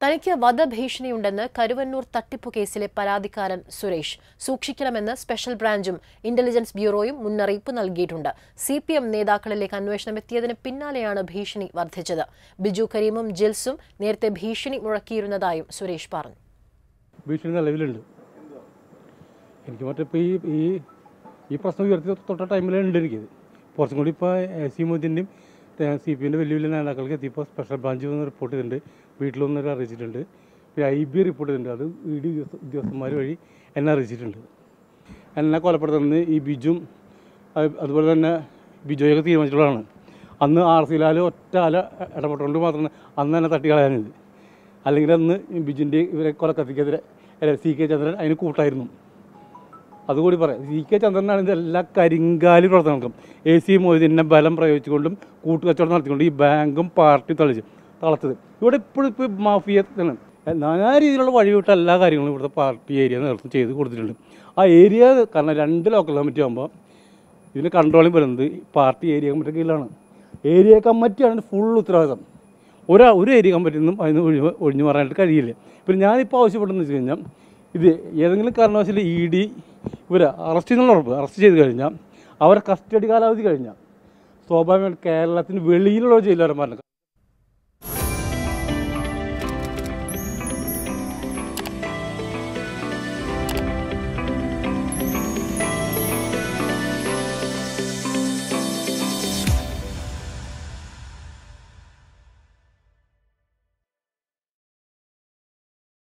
തനിക്ക് വധഭീഷണിയുണ്ടെന്ന് കരുവന്നൂർ തട്ടിപ്പു കേസിലെ പരാതിക്കാരൻ സുരേഷ് സൂക്ഷിക്കണമെന്ന് സ്പെഷ്യൽ ബ്രാഞ്ചും ഇന്റലിജൻസ് ബ്യൂറോയും മുന്നറിയിപ്പ് നൽകിയിട്ടുണ്ട് സി പി എം നേതാക്കളിലേക്ക് അന്വേഷണം എത്തിയതിന് പിന്നാലെയാണ് ഭീഷണി വർദ്ധിച്ചത് ബിജു കരീമും ജിൽസും നേരത്തെ ഭീഷണി മുഴക്കിയിരുന്നതായും സുരേഷ് പറഞ്ഞു ഭീഷണി നിലവിലുണ്ട് എനിക്ക് മറ്റേ ഇപ്പോൾ ഈ ഈ ഈ പ്രശ്നം ഉയർത്തി തൊട്ട ടൈമിലുണ്ട് എനിക്കത് കുറച്ചും കൂടി ഇപ്പോൾ എ സി മോദിൻ്റെയും സി പി എൻ്റെ വലിയ വലിയ നേതാക്കൾക്ക് എത്തിയപ്പോൾ സ്പെഷ്യൽ ബ്രാഞ്ച് വന്ന് റിപ്പോർട്ട് ചെയ്തിട്ടുണ്ട് വീട്ടിലൊന്നും അറിയിച്ചിട്ടുണ്ട് പിന്നെ ഐ ബി റിപ്പോർട്ട് ചെയ്തിട്ടുണ്ട് അത് ഇ ഡി ഉദ്യോഗസ്ഥന്മാർ വഴി എന്നെ അറിയിച്ചിട്ടുണ്ട് എന്നെ കൊലപ്പെടുത്തുന്നത് ഈ ബിജും അത് അതുപോലെ തന്നെ ബിജോയൊക്കെ തീരുമാനിച്ചിട്ടുള്ളതാണ് അന്ന് ആർ സി ലാൽ ഒറ്റ അല ഇടപെട്ടുകൊണ്ട് മാത്രമാണ് അന്ന് തന്നെ തട്ടിക്കളയാനിത് അല്ലെങ്കിൽ അന്ന് ഈ ബിജുൻ്റെ ഇവരെ കൊലക്കത്തിക്കെതിരെ അല്ല സി കെ ചന്ദ്രൻ അതിന് കൂട്ടായിരുന്നു അതുകൂടി പറയാം സി കെ ചന്ദ്രനാണ് ഇതെല്ലാ കരിങ്കാലി പ്രവർത്തനങ്ങൾക്കും എ സി മൊയ്തീനെ ബലം പ്രയോഗിച്ചുകൊണ്ടും കൂട്ടുകച്ചവടം നടത്തിക്കൊണ്ടും ഈ ബാങ്കും പാർട്ടി തളിച്ച് തളച്ചത് ഇവിടെ ഇപ്പോഴും ഇപ്പോൾ മാഫിയ തന്നെ നാനാ രീതിയിലുള്ള വഴിവിട്ട എല്ലാ കാര്യങ്ങളും ഇവിടുത്തെ പാർട്ടി ഏരിയ നേതൃത്വം ചെയ്ത് കൊടുത്തിട്ടുണ്ട് ആ ഏരിയ കാരണം രണ്ട് ലോക്കൽ കമ്മിറ്റി ആകുമ്പോൾ ഇതിന് കൺട്രോളിങ് വരുന്നത് പാർട്ടി ഏരിയ കമ്മിറ്റി കീഴിലാണ് ഏരിയ കമ്മിറ്റിയാണ് ഫുൾ ഉത്തരവാദിത്തം ഒരാ ഒരു ഏരിയ കമ്മിറ്റിയിൽ നിന്നും അതിന് ഒഴിവ് ഒഴിഞ്ഞു മാറാനായിട്ട് കഴിയില്ല പിന്നെ ഞാനിപ്പോൾ ആവശ്യപ്പെട്ടെന്ന് വെച്ച് കഴിഞ്ഞാൽ ഇത് ഏതെങ്കിലും കാരണവശാൽ ഇ ഡി ഇവരെ അറസ്റ്റ് ചെയ്യുന്നുള്ള ഉറപ്പ് അറസ്റ്റ് ചെയ്ത് കഴിഞ്ഞാൽ അവരെ കസ്റ്റഡി കാലാവധി കഴിഞ്ഞാൽ സ്വാഭാവികമായിട്ട് കേരളത്തിന് വെളിയിലുള്ള ജയിലുകാരന്മാരുടെ